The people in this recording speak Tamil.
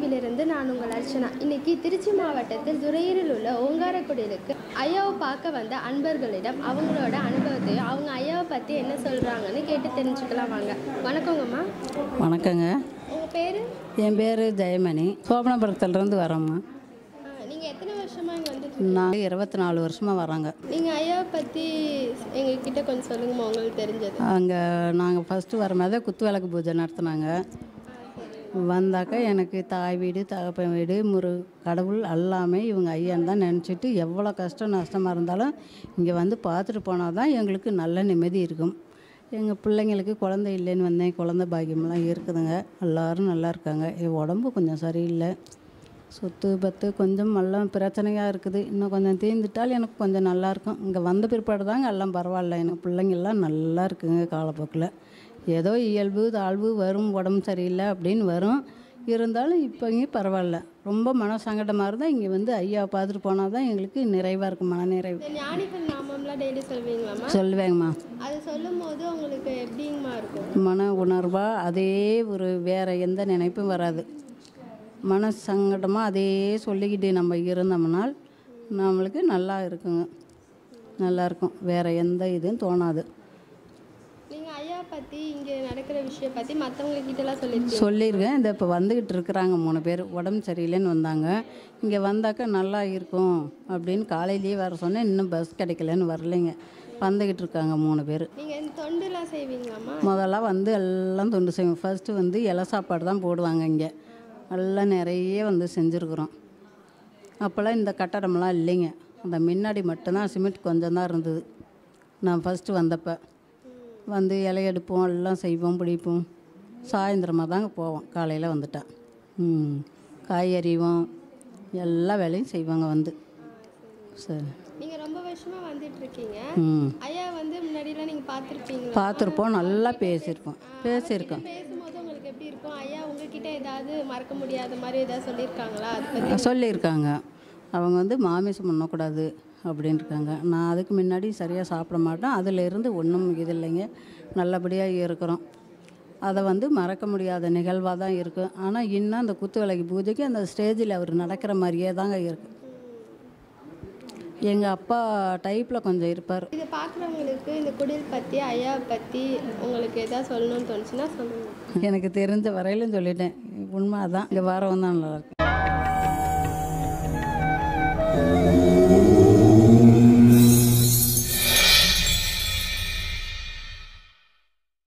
டிவியிலிருந்து நான் உங்கள் அர்ச்சனா இன்னைக்கு திருச்சி மாவட்டத்தில் துறையூரில் உள்ள ஓங்காரக்குடிலுக்கு ஐயாவை பார்க்க வந்த அன்பர்களிடம் அவங்களோட அனுபவத்தையும் அவங்க ஐயாவை பற்றி என்ன சொல்கிறாங்கன்னு கேட்டு தெரிஞ்சுக்கலாம் வாங்க வணக்கங்கம்மா வணக்கங்க உங்கள் பேர் என் பேர் ஜெயமணி சோபனபுரத்துலேருந்து வரோம்மா நீங்கள் எத்தனை வருஷமாக இங்கே வந்துட்டு நாங்கள் இருபத்தி நாலு வருஷமாக வரோங்க நீங்கள் ஐயாவை பற்றி எங்ககிட்ட கொஞ்சம் சொல்லுங்கம்மா உங்களுக்கு தெரிஞ்சது அங்கே நாங்கள் ஃபஸ்ட்டு வரும்போதே குத்து விளக்கு பூஜை நடத்துனாங்க வந்தாக்க எனக்கு தாய் வீடு தகப்பன் வீடு முரு கடவுள் எல்லாமே இவங்க ஐயன் தான் நினச்சிட்டு எவ்வளோ கஷ்டம் நஷ்டமாக இருந்தாலும் இங்கே வந்து பார்த்துட்டு போனால் தான் எங்களுக்கு நல்ல நிம்மதி இருக்கும் எங்கள் பிள்ளைங்களுக்கு குழந்தை இல்லைன்னு வந்தேன் குழந்தை பாக்கியமெல்லாம் இருக்குதுங்க எல்லோரும் நல்லா இருக்காங்க என் உடம்பு கொஞ்சம் சரியில்லை சொத்து பத்து கொஞ்சம் எல்லாம் பிரச்சனையாக இருக்குது இன்னும் கொஞ்சம் தீர்ந்துட்டால் எனக்கு கொஞ்சம் நல்லாயிருக்கும் இங்கே வந்த பிற்பாடு தாங்க எல்லாம் பரவாயில்ல எனக்கு பிள்ளைங்கள்லாம் நல்லா இருக்குங்க காலப்போக்கில் ஏதோ இயல்பு தாழ்வு வரும் உடம்பு சரியில்லை அப்படின்னு வரும் இருந்தாலும் இப்போ இங்கே பரவாயில்ல ரொம்ப மன சங்கடமாக இருந்தால் இங்கே வந்து ஐயா பார்த்துட்டு போனால் தான் எங்களுக்கு நிறைவாக இருக்கும் மன நிறைவு இந்த ஞானிகள் நாமம்லாம் டெய்லி சொல்வீங்களாம்மா சொல்லுவேங்கம்மா அது சொல்லும் போது உங்களுக்கு எப்படிங்கம்மா இருக்கும் மன உணர்வாக அதே ஒரு வேறு எந்த நினைப்பும் வராது மன சங்கடமாக அதே சொல்லிக்கிட்டு நம்ம இருந்தோம்னால் நம்மளுக்கு நல்லா இருக்குங்க நல்லா இருக்கும் வேறு எந்த இதுவும் தோணாது நீங்கள் ஐயா பற்றி இங்கே நடக்கிற விஷயம் பற்றி மற்றவங்க கிட்டலாம் சொல்லியிருக்கீங்க சொல்லியிருக்கேன் இந்த இப்போ வந்துக்கிட்டு இருக்கிறாங்க மூணு பேர் உடம்பு சரியில்லைன்னு வந்தாங்க இங்கே வந்தாக்க நல்லா இருக்கும் அப்படின்னு காலையிலேயே வர சொன்னேன் இன்னும் பஸ் கிடைக்கலன்னு வரலைங்க வந்துக்கிட்டு இருக்காங்க மூணு பேர் நீங்கள் இந்த தொண்டுலாம் செய்வீங்களாம்மா முதல்ல வந்து எல்லாம் தொண்டு செய்வோம் ஃபஸ்ட்டு வந்து இலை சாப்பாடு தான் போடுவாங்க இங்கே எல்லாம் நிறைய வந்து செஞ்சுருக்குறோம் அப்போல்லாம் இந்த கட்டடம்லாம் இல்லைங்க அந்த முன்னாடி மட்டும்தான் சிமெண்ட் கொஞ்சம் தான் இருந்தது நான் ஃபஸ்ட்டு வந்தப்போ வந்து இலை எடுப்போம் எல்லாம் செய்வோம் பிடிப்போம் சாயந்தரமாக தாங்க போவோம் காலையில் வந்துட்டேன் ம் காய் அறிவோம் எல்லா வேலையும் செய்வாங்க வந்து சரி நீங்கள் ரொம்ப வருஷமாக வந்துட்டு இருக்கீங்க ம் ஐயா வந்து முன்னாடிலாம் நீங்கள் பார்த்துருப்பீங்களா பார்த்துருப்போம் நல்லா பேசியிருப்போம் பேசியிருக்கோம் பேசும்போது உங்களுக்கு எப்படி இருக்கும் ஐயா உங்ககிட்ட ஏதாவது மறக்க முடியாத மாதிரி ஏதாவது சொல்லியிருக்காங்களா அது பற்றி சொல்லியிருக்காங்க அவங்க வந்து மாமிசம் பண்ணக்கூடாது அப்படின்னு இருக்காங்க நான் அதுக்கு முன்னாடி சரியாக சாப்பிட மாட்டேன் அதில் இருந்து ஒன்றும் இது இல்லைங்க நல்லபடியாக இருக்கிறோம் அதை வந்து மறக்க முடியாத நிகழ்வாக தான் இருக்கும் ஆனால் இன்னும் அந்த குத்து விளக்கு பூஜைக்கு அந்த ஸ்டேஜில் அவர் நடக்கிற மாதிரியே தாங்க இருக்கு எங்கள் அப்பா டைப்பில் கொஞ்சம் இருப்பார் இதை பார்க்குறவங்களுக்கு இந்த குடில் பற்றி ஐயா பற்றி உங்களுக்கு எதாவது சொல்லணும்னு தோணுச்சுன்னா சொல்லுங்கள் எனக்கு தெரிஞ்ச வரையிலும் சொல்லிட்டேன் உண்மை தான் இங்கே வரவும் தான் நல்லாயிருக்கு